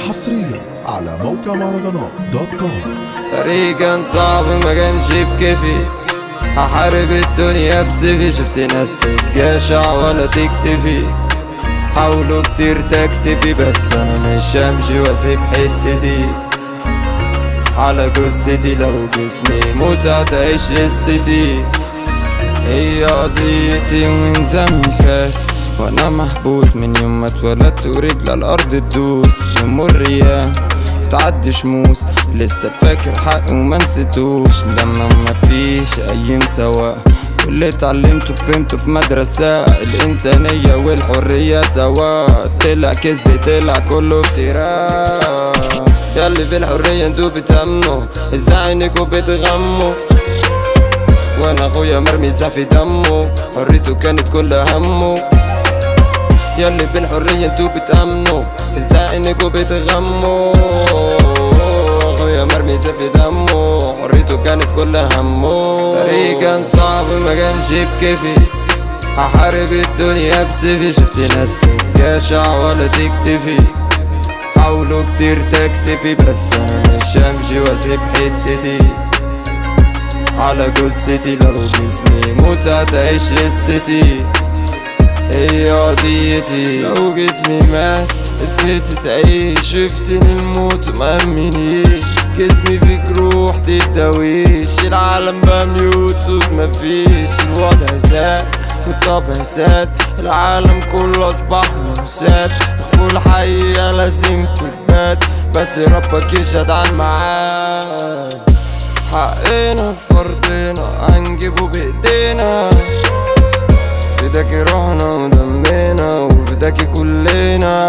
حصريا على موقع مهرجانات دوت كوم طريق كان صعب ما كانش بكيفي هحارب الدنيا بسيفي شفت ناس تتجاشع ولا تكتفي حاولوا كتير تكتفي بس انا مش همشي واسيب حتتي على جثتي لو جسمي موت هتعيش قصتي هي قضيتي من زمن فات وانا محبوس من يوم ما اتولدت ورجل على الارض تدوس تمر ايام تعدي شموس لسه فاكر حقي وما نسيتوش لما مفيش اي مساواة كل اللي اتعلمته فهمته في مدرسة الإنسانية والحرية سوا طلع كذب طلع كله افتراء ياللي بالحرية انتوا بتأمنوا ازاي عينكوا بتغموا وانا اخويا مرمي في دمه حريته كانت كل همه ياللي بالحرية انتوا بتأمنوا ازاي عينكوا بتغموا اخويا مرمي في دمه حريته كانت كل همه طريق كان صعب ما كانش بكيفي هحارب الدنيا بسيفي شفت ناس تتجاشع ولا تكتفي حاولوا كتير تكتفي بس انا مش همشي واسيب حتتي على جثتي لو جسمي موت هتعيش قصتي هي قضيتي لو جسمي مات قصتي تعيش شفتني الموت مأمنيش جسمي فيك روح تداويش العالم بقى ميوت صوت مفيش الوضع زاد والطبع زاد العالم كله اصبح موساد اخفوا الحقيقة لازم تبات بس ربك يشهد على الميعاد حقنا في فرضنا هنجيبه بايدينا فداكي روحنا ودمنا وفداكي كلنا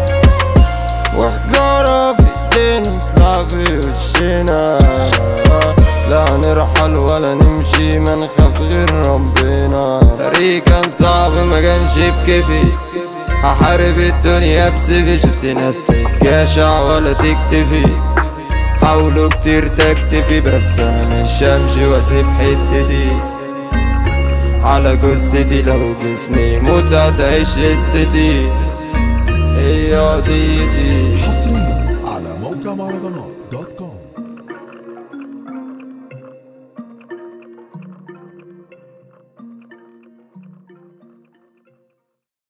وحجارة في ايدينا سلاح في وشنا لا هنرحل ولا نمشي ما نخاف غير ربنا طريق كان صعب ما كانش بكيفي هحارب الدنيا بسيفي شفت ناس تتجاشع ولا تكتفي حاولوا كتير تكتفي بس انا مش همشي واسيب حتتي على جثتي لو جسمي موت هتعيش قصتي هي قضيتي حصريا